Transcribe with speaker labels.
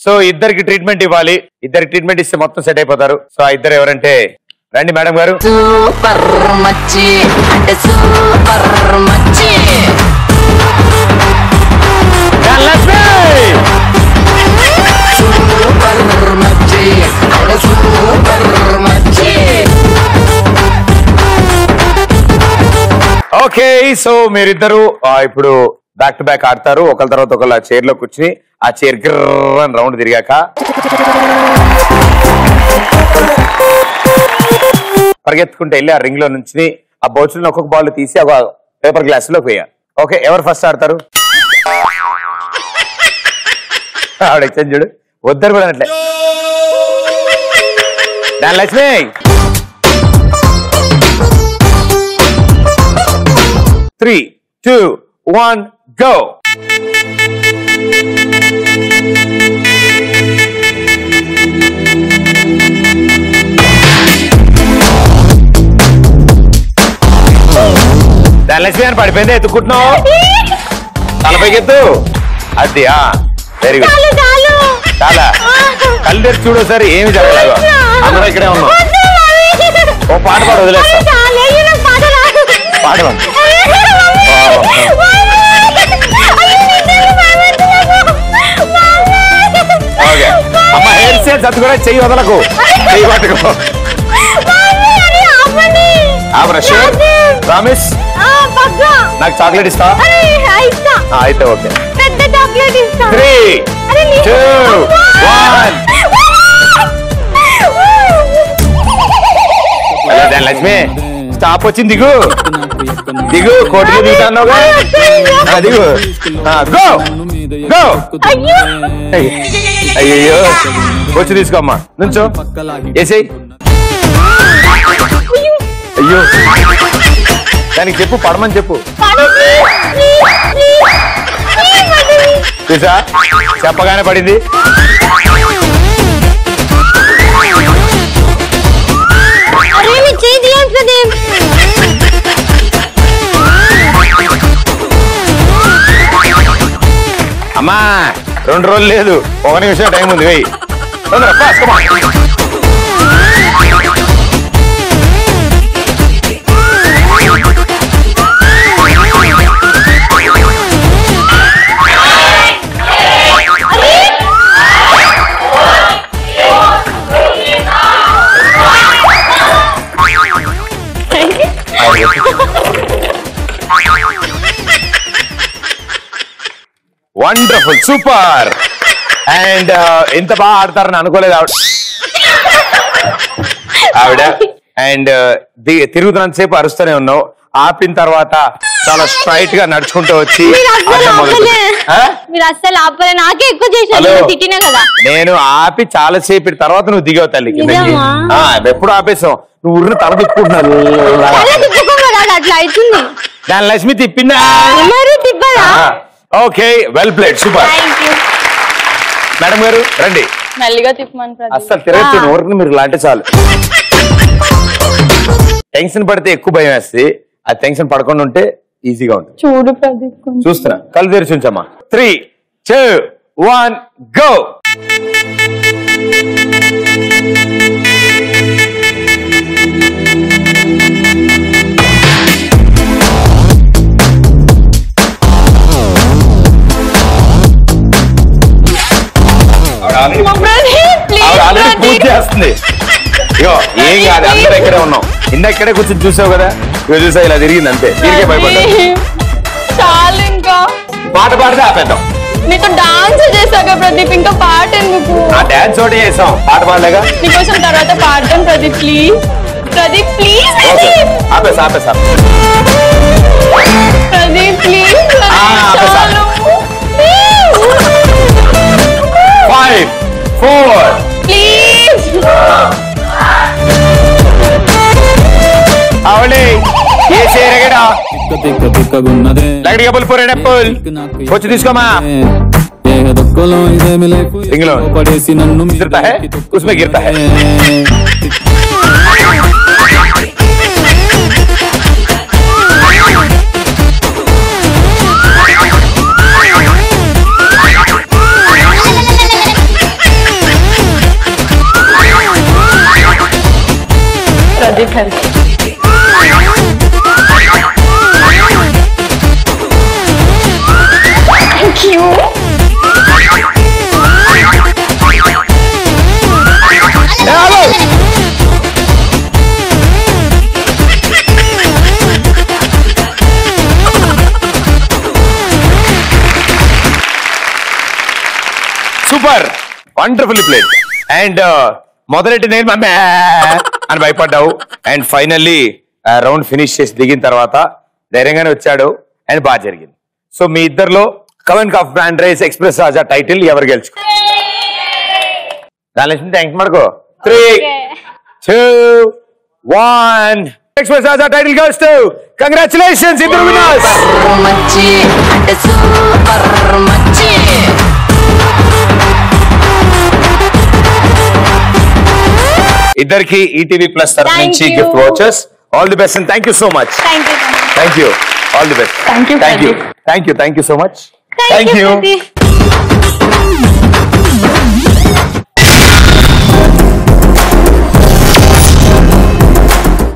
Speaker 1: So ఇద్దరికి treatment ఇవ్వాలి ఇద్దరికి ట్రీట్మెంట్ ఇస్తే మొత్తం సెట్ అయిపోతారు సో ఆ ఇద్దరు ఎవరంటే రండి మేడం గారు
Speaker 2: సూపర్ మచ్చి అంటే సూపర్ మచ్చి
Speaker 1: ధనలక్ష్మి!
Speaker 2: సూపర్ మచ్చి అంటే సూపర్ మచ్చి
Speaker 1: ఓకే సో మీరిద్దరు ఆ, ఇప్పుడు బ్యాక్ టు బ్యాక్ ఆడతారు ఒకరి తర్వాత ఒకళ్ళ చైర్ లో కూర్చుని ఆ చైర్ గిర్రని రౌండ్ తిరిగాక పరిగెత్తుకుంటే వెళ్ళి ఆ రింగ్ లో నుంచి ఆ బౌచులను ఒక్కొక్క బాల్ తీసి ఒక పేపర్ గ్లాస్ లో వేయాలి ఓకే ఎవరు ఫస్ట్ ఆడతారు ఆవిడ ఎక్స్చేంజ్ చూడు వద్దరు కూడా అట్లే దాని Lakshmi three two one go Dhanalakshmi అని పడిపోయింది ఎత్తుకుంటున్నావు తలపైకి ఎత్తు అది ఆ వెరీ గుడ్ చాలా కళ్ళు తెరిచి చూడు ఒకసారి ఏమి జరగలేదు అందరూ ఇక్కడే ఉన్నాం ఓ పాట పాడు వదిలేస్తా పాడమని ఓకే అమ్మ హెయిర్ స్టైల్స్ అది కూడా చెయ్యి వదలకు చెయ్యి పట్టుకో ఆ బ్రష్ ప్రామిస్ నాకు చాక్లెట్ ఇస్తా ఆ, అయితే ఓకే
Speaker 3: పెద్ద చాక్లెట్ ఇస్తా
Speaker 1: త్రీ
Speaker 3: అరే నీ-
Speaker 1: టూ వన్ హలో దాని లక్ష్మి స్టాప్ వచ్చింది దిగు దిగు కోటికి దిగుతాన్నావుగా ఆ, దిగు గో గో
Speaker 3: అయ్యో
Speaker 1: అయ్యో వచ్చి తీసుకోమ్మా నుంచో వేసేయ్ అయ్యో దానికి చెప్పు పడమని చెప్పు
Speaker 3: పడది
Speaker 1: చూసా చెప్పగానే పడింది
Speaker 3: అరే నీ చేయి తీయండి ప్రదీప్
Speaker 1: అమ్మా రెండు రోజులు లేదు ఒక నిమిషం టైం ఉంది వెయ్యి తొందర fast, come on. Wonderful super and ఎంత బాగా ఆడతారని అనుకోలేదు ఆవిడ ఆవిడ అండ్ తిరుగుతున్నంత సేపు అరుస్తూనే ఉన్నావు ఆపిన తర్వాత చాలా స్ట్రైట్ గా నడుచుకుంటూ వచ్చి
Speaker 3: మీరు అస్సలు
Speaker 1: ఆడడం మొదలుపెట్టావు.
Speaker 3: ఆపలే.
Speaker 1: ఆ?
Speaker 3: మీరు అస్సలు ఆపలే నాకే ఎక్కువ చేసిన
Speaker 1: హలో
Speaker 3: తిట్టినా కదా
Speaker 1: నేను ఆపి చాలా సేపటి తర్వాత నువ్వు దిగావు తల్లి కిందకి.
Speaker 3: నిజమా?
Speaker 1: ఆ, ఎప్పుడు ఆపేసావు నువ్వు ఉర్రు తల తిప్పుకుంటున్నావు
Speaker 3: అలా తిప్పుకోమా కాదు అట్లా అవుతుంది
Speaker 1: దాని లక్ష్మి తిప్పిందా
Speaker 3: మరి తిప్పదా
Speaker 1: okay well played super
Speaker 3: thank you
Speaker 1: madam గారు రండి
Speaker 4: మెల్లిగా తిప్పమని ప్రదీప్
Speaker 1: అస్సలు తిరగచ్చు ఊరికి మీరు లాంటి చాలు టెన్షన్ పడితే ఎక్కువ భయం వేస్తుంది ఆ టెన్షన్ పడకుండా ఉంటే ఈజీగా ఉంటుంది
Speaker 4: చూడు ప్రదీప్ కొంచెం.
Speaker 1: చూస్తున్నా కళ్ళు తెరిచి ఉంచమ్మా three two one go
Speaker 4: Pradeep please
Speaker 1: ఆవిడ ఆల్రెడీ పూజ
Speaker 4: ప్రదీప్
Speaker 1: చేస్తుంది ఇగో ఏం కాదు అందరూ ఇక్కడే ఉన్నాం ఇంద ఇక్కడే కూర్చొని చూసావు కదా ఇక చూసా ఇలా తిరిగింది అంతే తిరిగే భయపడ్డా
Speaker 4: ప్రదీప్, చాలు ఇంకా
Speaker 1: పాట పాడితే ఆపేద్దాం
Speaker 4: నీతో డాన్స్ చేశాక ప్రదీప్ ఇంకా పాట ఎందుకు
Speaker 1: ఆ డాన్స్ ఒకటి చేసాం పాట పాడలేగా
Speaker 4: నీకోసం తర్వాత పాడతాం Pradeep please Pradeep please
Speaker 1: okay
Speaker 4: Pradeep
Speaker 1: ఆపేసా ఆపేసా
Speaker 4: ప్రదీప్ ప్లీజ్
Speaker 1: ఆ, ఆపేసా. ఫైవ్ ఫోర్
Speaker 4: ప్లీజ్
Speaker 1: అవళి ఏ సేరగడా
Speaker 5: తిక్క తిక్క తిక్కగున్నదే
Speaker 1: లగడి కబుల్ ఫోర్ ఎడప్పుల్ వచ్చి తీసుకోమా
Speaker 5: ఏ దొక్కలో ఇదేమి లేకు
Speaker 1: ఇంగ్లో.
Speaker 5: పడేసి నన్ను
Speaker 1: గిరతా హై? ఉస్మే గిరతా హై. సూపర్ వండర్ఫుల్లీ ప్లేడ్ అండ్ మొదలెట్టి నేను మమ్మే అని భయపడ్డావు అండ్ ఫైనల్లీ రౌండ్ ఫినిష్ చేసి దిగిన తర్వాత ధైర్యంగానే వచ్చాడు అండ్ బాగా జరిగింది సో మీ ఇద్దరిలో కవన్ కాఫ్ brand rice express Raja title ఎవరు గెలుచుకో దాని థ్యాంక్స్ మడుకో three two one express Raja title goes to congratulations ఇద్దరు విన్నర్స్
Speaker 2: మచ్చి అంటే సూపర్ మచ్చి
Speaker 1: ఇద్దరికి ఈటీవీ ప్లస్ తరఫు
Speaker 3: Thank
Speaker 1: నుంచి
Speaker 3: you.
Speaker 1: Gift watchers all the best and thank you so much
Speaker 3: thank you
Speaker 1: thank you all the best
Speaker 4: Thank you,
Speaker 1: thank you
Speaker 4: Pradeep.
Speaker 1: Thank you thank you so much
Speaker 3: thank you